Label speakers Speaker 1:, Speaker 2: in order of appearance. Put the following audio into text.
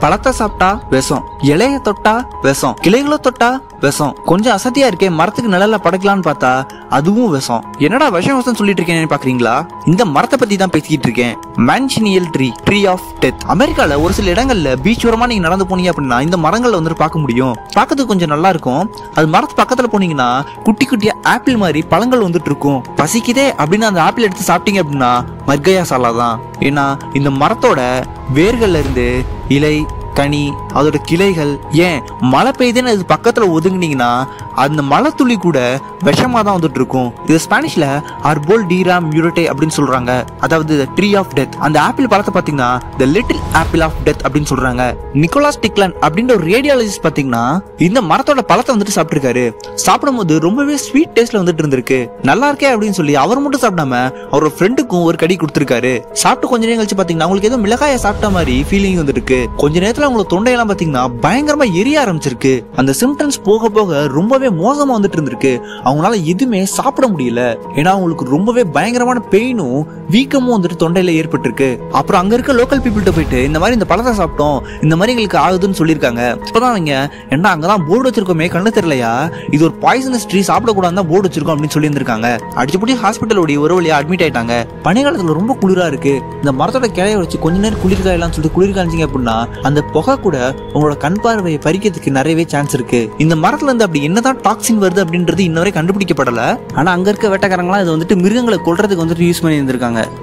Speaker 1: பழத்தை சாப்பிட்டா விஷம் இலைய தொட்டா விஷம் கிளைகளை தொட்டா விஷம் கொஞ்சம் அசதியா இருக்கே மரத்துக்கு நிழல்ல படைக்கலாம்னு பார்த்தா அதுவும் விஷம் என்னடா விஷம் விஷம் சொல்லிட்டு இருக்கேன்னு பாக்குறீங்களா இந்த மரத்தை பத்தி தான் பேசிக்கிட்டு இருக்கேன் manchineel tree tree of death அமெரிக்கால ஒரு சில இடங்கள்ல பீச் ஓரமா நீங்க நடந்து போனீங்க அப்படின்னா இந்த மரங்களை வந்துட்டு பார்க்க முடியும் பார்க்கறதுக்கு கொஞ்சம் நல்லா இருக்கும் அது மரத்து பக்கத்துல போனீங்கன்னா குட்டி குட்டியா ஆப்பிள் மாதிரி பழங்கள் வந்துட்டு இருக்கும் பசிக்குதே அப்படின்னு அந்த ஆப்பிள் எடுத்து சாப்பிட்டீங்க அப்படின்னா மர்கையா சாலா தான் ஏன்னா இந்த மரத்தோட வேர்கள்ல இருந்து இலை கனி அதோட கிளைகள் ஏன் மழை பெய்யுதுன்னு அது பக்கத்துல ஒதுங்குனீங்கன்னா அந்த மழை துளி கூட விஷமா தான் வந்துட்டு இருக்கும் இது ஸ்பானிஷ்ல அர்போல் டீரா மியூரட்டே அப்படின்னு சொல்றாங்க அதாவது ட்ரீ ஆஃப் டெத் அந்த ஆப்பிள் பழத்தை பாத்தீங்கன்னா the little apple of death அப்படின்னு சொல்றாங்க நிக்கோலாஸ் டிக்லன் அப்படின்ற ஒரு ரேடியாலஜிஸ்ட் பாத்தீங்கன்னா இந்த மரத்தோட பழத்தை வந்துட்டு சாப்பிட்டிருக்காரு சாப்பிடும்போது ரொம்பவே ஸ்வீட் டேஸ்ட்ல வந்துட்டு இருந்திருக்கு நல்லா இருக்கே அப்படின்னு சொல்லி அவர் மட்டும் சாப்பிடாம அவரோட ஃப்ரெண்டுக்கும் ஒரு கடி கொடுத்திருக்காரு சாப்பிட்டு கொஞ்ச நேரம் கழிச்சு பாத்தீங்கன்னா உங்களுக்கு ஏதோ மிளகாய சாப்பிட்ட மாதிரி ஃபீலிங் வந்துருக்கு கொஞ்ச நேரத்துல உங்களுக்கு தொண்டையெல்லாம் பாத்தீங்கன்னா பயங்கரமா எரிய ஆரம்பிச்சிருக்கு அந்த சிம்டம்ஸ் போக போக ரொம்பவே மோசமா வந்துட்டு இருந்திருக்கு அவங்களால எதுவுமே சாப்பிட முடியல ஏன்னா அவங்களுக்கு ரொம்பவே பயங்கரமான பெயினும் வீக்கமும் வந்துட்டு தொண்டையில ஏற்பட்டிருக்கு அப்புறம் அங்க இருக்க லோக்கல் பீப்புள்கிட்ட போயிட்டு இந்த மாதிரி இந்த பழத்தை சாப்பிட்டோம் இந்த மாதிரி எங்களுக்கு ஆகுதுன்னு சொல்லியிருக்காங்க இப்பதான் அவங்க என்ன அங்கதான் போர்டு வச்சிருக்கோமே கண்ணு தெரியலையா இது ஒரு பாய்சனஸ் ட்ரீ சாப்பிடக்கூடாது தான் போர்டு வச்சிருக்கோம் அப்படின்னு சொல்லியிருந்திருக்காங்க அடிச்சுப்படி ஹாஸ்பிட்டலோடைய ஒரு வழியா அட்மிட் ஆயிட்டாங்க பனிகாலத்துல ரொம்ப குளிரா இருக்கு இந்த மரத்தோட கிளைய வச்சு கொஞ்ச நேரம் குளிர்காயலாம் சொல்லிட்டு குளிர் காய்ச்சிங்க அப்படின்னா அந்த புகை கூட உங்களோட கண் பார்வையை பறிக்கிறதுக்கு நிறையவே சான்ஸ் இருக்கு இந்த மரத்துல இருந்து அப்படி என்னதான் டாக்ஸின் வருது அப்படின்றது இன்னவரை கண்டுபிடிக்கப்படல ஆனா அங்க இருக்க வேட்டக்காரங்களாம் இது வந்துட்டு மிருகங்களை கொல்றதுக்கு வந்துட்டு யூஸ் பண்ணி இருந்திருக்காங்க